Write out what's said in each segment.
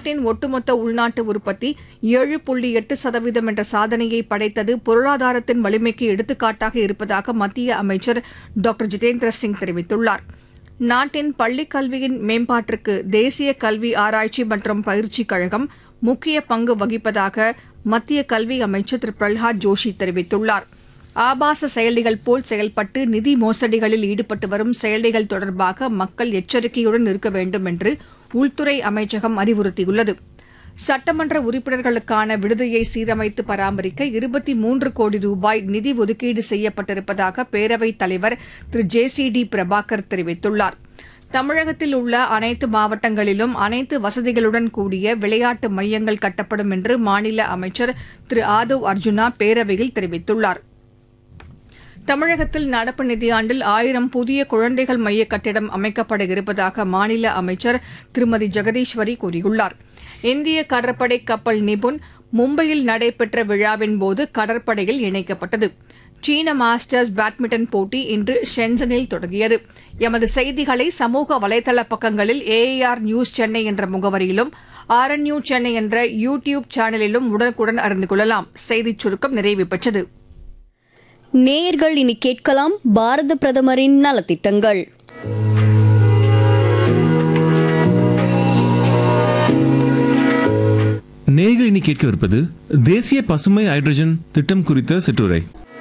நாட்டின் ஒட்டுமொத்த உள்நாட்டு உற்பத்தி ஏழு புள்ளி எட்டு சதவீதம் என்ற சாதனையை படைத்தது பொருளாதாரத்தின் வலிமைக்கு எடுத்துக்காட்டாக இருப்பதாக மத்திய அமைச்சர் டாக்டர் ஜிதேந்திர சிங் தெரிவித்துள்ளார் நாட்டின் பள்ளிக் கல்வியின் மேம்பாட்டிற்கு தேசிய கல்வி ஆராய்ச்சி மற்றும் பயிற்சிக் கழகம் முக்கிய பங்கு வகிப்பதாக மத்திய கல்வி அமைச்சர் திரு பிரல்ஹாத் ஜோஷி தெரிவித்துள்ளார் ஆபாச செயலிகள் போல் செயல்பட்டு நிதி மோசடிகளில் ஈடுபட்டு வரும் செயலிகள் தொடர்பாக மக்கள் எச்சரிக்கையுடன் இருக்க வேண்டும் என்று உள்துறை அமைச்சகம் அறிவுறுத்தியுள்ளது சட்டமன்ற உறுப்பினர்களுக்கான விடுதியை சீரமைத்து பராமரிக்க இருபத்தி மூன்று கோடி ரூபாய் நிதி ஒதுக்கீடு செய்யப்பட்டிருப்பதாக பேரவைத் தலைவர் திரு ஜே சி டி பிரபாகர் தெரிவித்துள்ளார் தமிழகத்தில் உள்ள அனைத்து மாவட்டங்களிலும் அனைத்து வசதிகளுடன் கூடிய விளையாட்டு மையங்கள் கட்டப்படும் என்று மாநில அமைச்சர் திரு ஆதவ் அர்ஜுனா பேரவையில் தெரிவித்துள்ளார் தமிழகத்தில் நடப்பு நிதியாண்டில் ஆயிரம் புதிய குழந்தைகள் மைய கட்டிடம் அமைக்கப்பட இருப்பதாக மாநில அமைச்சர் திருமதி ஜெகதீஸ்வரி கூறியுள்ளார் இந்திய கடற்படை கப்பல் நிபுன் மும்பையில் நடைபெற்ற விழாவின் போது கடற்படையில் இணைக்கப்பட்டது சீன மாஸ்டர்ஸ் பேட்மிண்டன் போட்டி இன்று ஷென்சனில் தொடங்கியது எமது செய்திகளை சமூக வலைதள பக்கங்களில் ஏஏஆர் நியூஸ் சென்னை என்ற முகவரியிலும் ஆர்என்யூ சென்னை என்ற யூ டியூப் சேனலிலும் உடனுக்குடன் அறிந்து கொள்ளலாம் செய்திச் சுருக்கம் நிறைவு பெற்றது நேயர்கள் இனி கேட்கலாம் பாரத பிரதமரின் நலத்திட்டங்கள் நேயர்கள் இனி கேட்கவிருப்பது தேசிய பசுமை ஹைட்ரஜன் திட்டம் குறித்த சிற்றுரை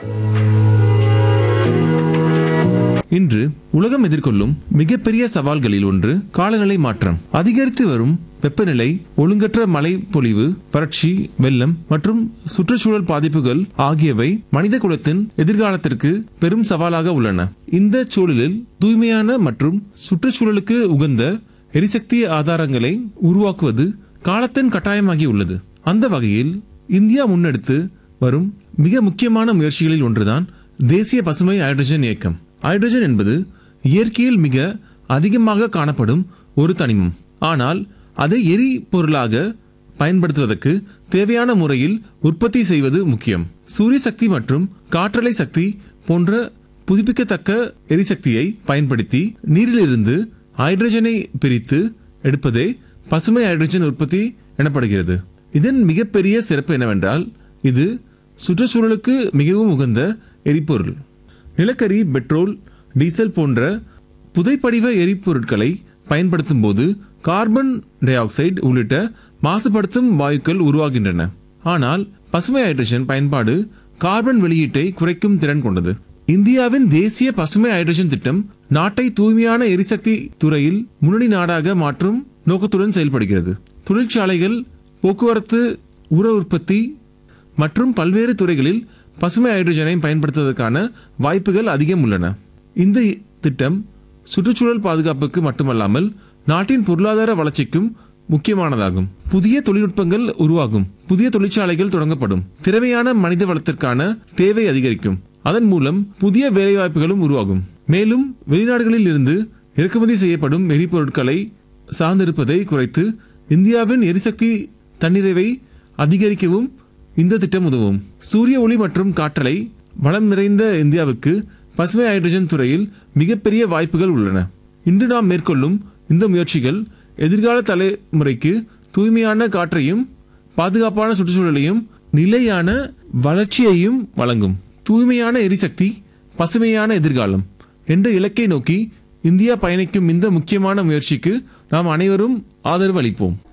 இன்று உலகம் எதிர்கொள்ளும் மிகப்பெரிய சவால்களில் ஒன்று காலநிலை மாற்றம் அதிகரித்து வரும் வெப்பநிலை ஒழுங்கற்ற மழை பொழிவு வறட்சி வெள்ளம் மற்றும் சுற்றுச்சூழல் பாதிப்புகள் ஆகியவை மனித குலத்தின் எதிர்காலத்திற்கு பெரும் சவாலாக உள்ளன இந்த சூழலில் தூய்மையான மற்றும் சுற்றுச்சூழலுக்கு உகந்த எரிசக்தி ஆதாரங்களை உருவாக்குவது காலத்தின் கட்டாயமாகி உள்ளது அந்த வகையில் இந்தியா முன்னெடுத்து வரும் மிக முக்கியமான முயற்சிகளில் ஒன்றுதான் தேசிய பசுமை ஹைட்ரஜன் இயக்கம் ஹைட்ரஜன் என்பது இயற்கையில் மிக அதிகமாக காணப்படும் ஒரு தனிமம் ஆனால் அதை எரிபொருளாக பயன்படுத்துவதற்கு தேவையான முறையில் உற்பத்தி செய்வது முக்கியம் சூரிய சக்தி மற்றும் காற்றலை சக்தி போன்ற புதுப்பிக்கத்தக்க எரிசக்தியை பயன்படுத்தி நீரிலிருந்து ஹைட்ரஜனை பிரித்து எடுப்பதே பசுமை ஹைட்ரஜன் உற்பத்தி எனப்படுகிறது இதன் மிகப்பெரிய சிறப்பு என்னவென்றால் இது சுற்றுச்சூழலுக்கு மிகவும் உகந்த எரிபொருள் நிலக்கரி பெட்ரோல் டீசல் போன்ற புதைப்படிவ எரிபொருட்களை பயன்படுத்தும் போது கார்பன் டை ஆக்சைடு உள்ளிட்ட மாசுபடுத்தும் வாயுக்கள் உருவாகின்றன ஆனால் பசுமை ஹைட்ரஜன் பயன்பாடு கார்பன் வெளியீட்டை குறைக்கும் திறன் கொண்டது இந்தியாவின் தேசிய பசுமை ஹைட்ரஜன் திட்டம் நாட்டை தூய்மையான எரிசக்தி துறையில் முன்னணி நாடாக மாற்றும் நோக்கத்துடன் செயல்படுகிறது தொழிற்சாலைகள் போக்குவரத்து உர உற்பத்தி மற்றும் பல்வேறு துறைகளில் பசுமை ஹைட்ரஜனை பயன்படுத்துவதற்கான வாய்ப்புகள் அதிகம் உள்ளன இந்த திட்டம் சுற்றுச்சூழல் பாதுகாப்புக்கு மட்டுமல்லாமல் நாட்டின் பொருளாதார வளர்ச்சிக்கும் முக்கியமானதாகும் புதிய தொழில்நுட்பங்கள் உருவாகும் புதிய தொழிற்சாலைகள் தொடங்கப்படும் திறமையான மனித வளத்திற்கான தேவை அதிகரிக்கும் அதன் மூலம் புதிய வேலைவாய்ப்புகளும் உருவாகும் மேலும் வெளிநாடுகளில் இருந்து இறக்குமதி செய்யப்படும் எரிபொருட்களை சார்ந்திருப்பதை குறைத்து இந்தியாவின் எரிசக்தி தன்னிறைவை அதிகரிக்கவும் இந்த திட்டம் உதவும் சூரிய ஒளி மற்றும் காற்றலை வளம் நிறைந்த இந்தியாவுக்கு பசுமை ஹைட்ரஜன் துறையில் மிகப்பெரிய வாய்ப்புகள் உள்ளன இன்று நாம் மேற்கொள்ளும் இந்த முயற்சிகள் எதிர்கால தலைமுறைக்கு தூய்மையான காற்றையும் பாதுகாப்பான சுற்றுச்சூழலையும் நிலையான வளர்ச்சியையும் வழங்கும் தூய்மையான எரிசக்தி பசுமையான எதிர்காலம் என்ற இலக்கை நோக்கி இந்தியா பயணிக்கும் இந்த முக்கியமான முயற்சிக்கு நாம் அனைவரும் ஆதரவு அளிப்போம்